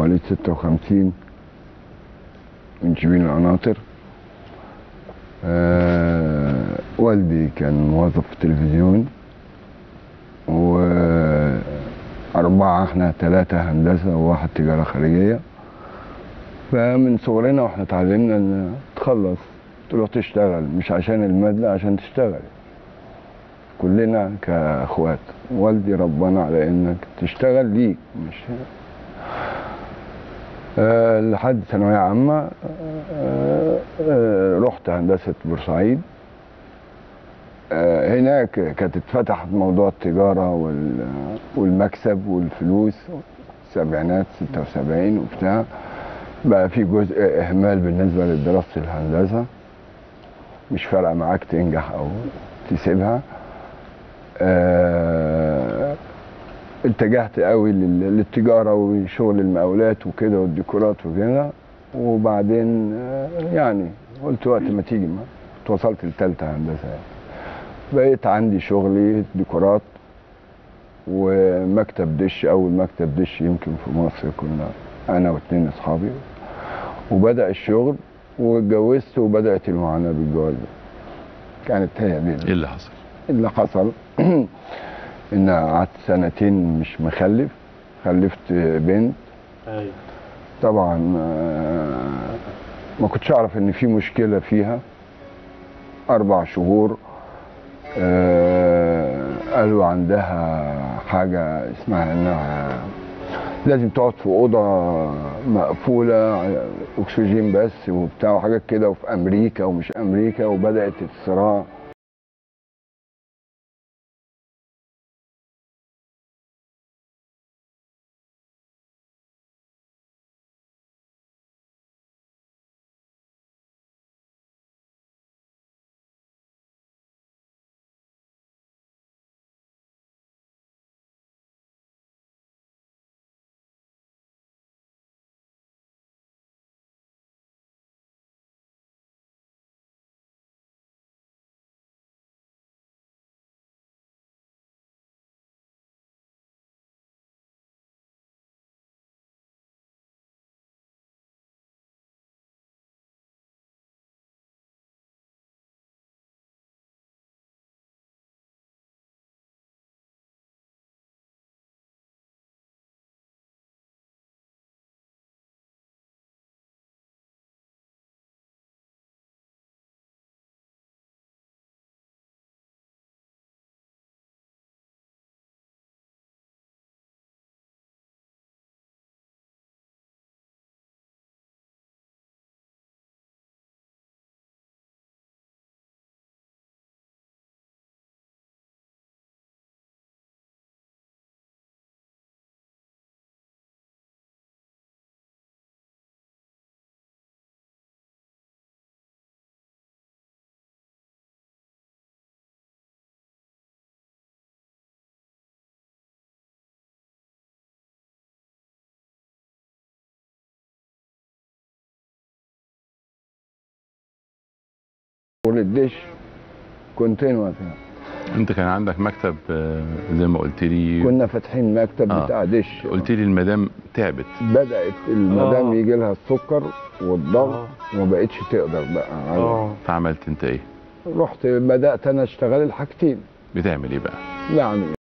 مواليد 56 من شبين القناطر آه والدي كان موظف في التلفزيون وأربعة احنا ثلاثة هندسة وواحد تجارة خارجية فمن صغرنا واحنا اتعلمنا ان تخلص تروح تشتغل مش عشان المادة عشان تشتغل كلنا كاخوات والدي ربنا على انك تشتغل ليك مش أه لحد ثانوية عامة أه أه رحت هندسة بورسعيد أه هناك كانت اتفتحت موضوع التجارة وال- والمكسب والفلوس السبعينات 76 وبتاع بقى في جزء إهمال بالنسبة لدراسة الهندسة مش فارقة معاك تنجح أو تسيبها آه، اتجهت قوي لل- للتجارة وشغل المقاولات وكده والديكورات وكده وبعدين آه، يعني قلت وقت ما تيجي ما وصلت لتالتة هندسة يعني. بقيت عندي شغلي ديكورات ومكتب دش أول مكتب دش يمكن في مصر كنا أنا واتنين أصحابي وبدأ الشغل واتجوزت وبدأت المعاناة بالجواز كانت هي دي ايه اللي حصل؟ اللي حصل ان قعدت سنتين مش مخلف خلفت بنت ايوه طبعا آه، ما كنتش اعرف ان في مشكله فيها اربع شهور آه، قالوا عندها حاجه اسمها انها لازم تقعد في اوضه مقفوله اكسجين بس وبتاع وحاجات كده وفي امريكا ومش امريكا وبدات الصراع شغل الدش كنتين وقتها انت كان عندك مكتب آه، زي ما قلت لي كنا فاتحين مكتب آه. بتاع دش قلت لي المدام تعبت بدأت المدام آه. يجي لها السكر والضغط آه. وما بقتش تقدر بقى على- اه فعملت انت ايه؟ رحت بدأت انا اشتغل الحاجتين بتعمل ايه بقى؟ يعني